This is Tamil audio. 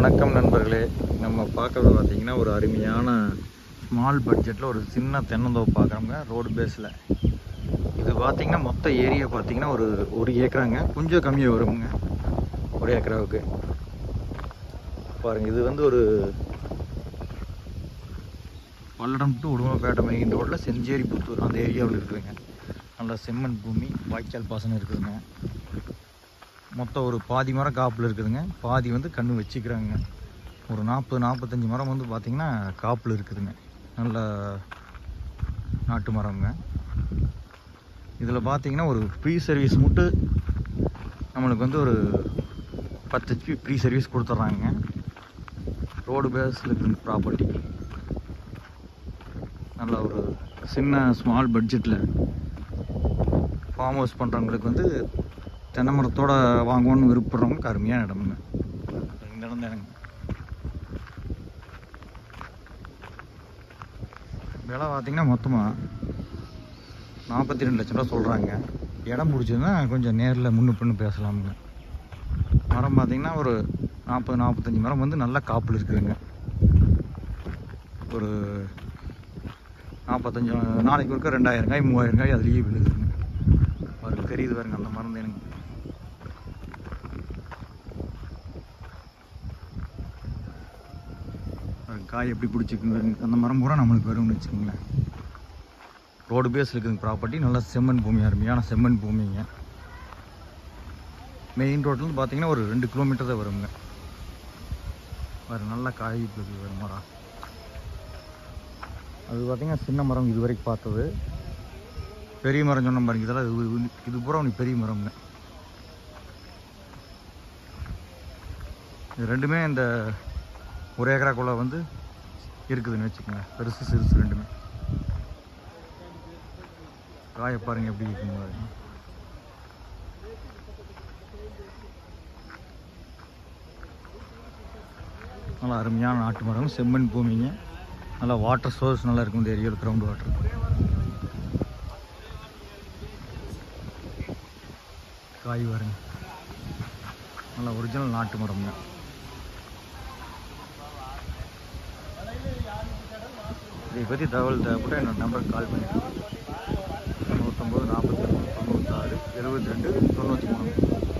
வணக்கம் நண்பர்களே நம்ம பார்க்கறது பார்த்தீங்கன்னா ஒரு அருமையான ஸ்மால் பட்ஜெட்டில் ஒரு சின்ன தென்னந்தோப்பு பார்க்குறோங்க ரோடு பேஸில் இது பார்த்தீங்கன்னா மொத்த ஏரியா பார்த்தீங்கன்னா ஒரு ஒரு ஏக்கராங்க கொஞ்சம் கம்மியாக வருங்க ஒரு ஏக்கராவுக்கு பாருங்கள் இது வந்து ஒரு பல்லடம் டு உடுமப்பேட்டை மெயின் ரோட்டில் செஞ்சேரி புத்தூர் அந்த ஏரியாவில் இருக்குதுங்க நல்லா செம்மண் பூமி வாய்க்கால் பாசனம் இருக்குதுங்க மொத்தம் ஒரு பாதி மரம் காப்பில் இருக்குதுங்க பாதி வந்து கன்று வச்சுக்கிறாங்க ஒரு நாற்பது நாற்பத்தஞ்சு மரம் வந்து பார்த்திங்கன்னா காப்பில் இருக்குதுங்க நல்ல நாட்டு மரம்ங்க இதில் பார்த்தீங்கன்னா ஒரு ஃப்ரீ சர்வீஸ் மட்டும் நம்மளுக்கு வந்து ஒரு பத்து ஹெச்பி ஃப்ரீ சர்வீஸ் கொடுத்துட்றாங்க ரோடு பேஸில் இருக்கிற ப்ராப்பர்ட்டி நல்ல ஒரு சின்ன ஸ்மால் பட்ஜெட்டில் ஃபார்ம் ஹவுஸ் பண்ணுறவங்களுக்கு வந்து தென்னை மரத்தோட வாங்கணும்னு விருப்பப்படுறவங்களுக்கு அருமையான இடமுங்க இந்த இடம் தான் எனக்கு விலை பார்த்தீங்கன்னா மொத்தமாக நாற்பத்தி ரெண்டு லட்ச ரூபா சொல்கிறாங்க இடம் பிடிச்சதுன்னா கொஞ்சம் நேரில் முன்னு பின்னு பேசலாமுங்க மரம் பார்த்தீங்கன்னா ஒரு நாற்பது நாற்பத்தஞ்சு மரம் வந்து நல்ல காப்பில் இருக்குதுங்க ஒரு நாற்பத்தஞ்சு நாளைக்கு ஒருக்க ரெண்டாயிரம் காய் மூவாயிரம் காய் அதுலேயே விழுகுதுங்க பாருங்க தெரியுது பாருங்க அந்த மரம் தான் எனக்கு பாருங்க, காய் எப்படி பிடிச்சிக்குங்க பாருங்க. அந்த மரம் பூரா நம்மளுக்கு வரும்னு வச்சுக்கோங்களேன் ரோடு பேஸ் இருக்குதுங்க ப்ராப்பர்ட்டி நல்லா செம்மண் பூமி அருமையான செம்மண் பூமிங்க மெயின் ரோட்லேருந்து பார்த்தீங்கன்னா ஒரு ரெண்டு கிலோமீட்டர் தான் வருங்க பாருங்க நல்லா காய் இருக்குது வரும் மரம் அது பார்த்தீங்கன்னா சின்ன மரம் இது வரைக்கும் பார்த்தது பெரிய மரம் சொன்ன பாருங்க இதெல்லாம் இது- இது- இது பூரா உனக்கு பெரிய மரம்ங்க இது ரெண்டுமே இந்த ஒரு ஏக்கராக்குள்ள வந்து இருக்குதுன்னு வச்சுக்கோங்க பெருசு சிறுசு ரெண்டுமே காய பாருங்க எப்படி இருக்குங்க பாருங்க. நல்லா அருமையான நாட்டு மரம் செம்மண் பூமிங்க நல்லா வாட்டர் சோர்ஸ் நல்லா இருக்கும் இந்த ஏரியாவில் கிரவுண்ட் வாட்டர் காய் பாருங்க நல்லா ஒரிஜினல் நாட்டு மரம்ங்க இதை பற்றி தகவல் தேவைப்பட்ட என்னோட நம்பருக்கு கால் பண்ணிடுங்க தொண்ணூத்தொம்பது நாற்பத்தி மூணு தொண்ணூத்தாறு எழுபத்தி ரெண்டு தொண்ணூற்றி மூணு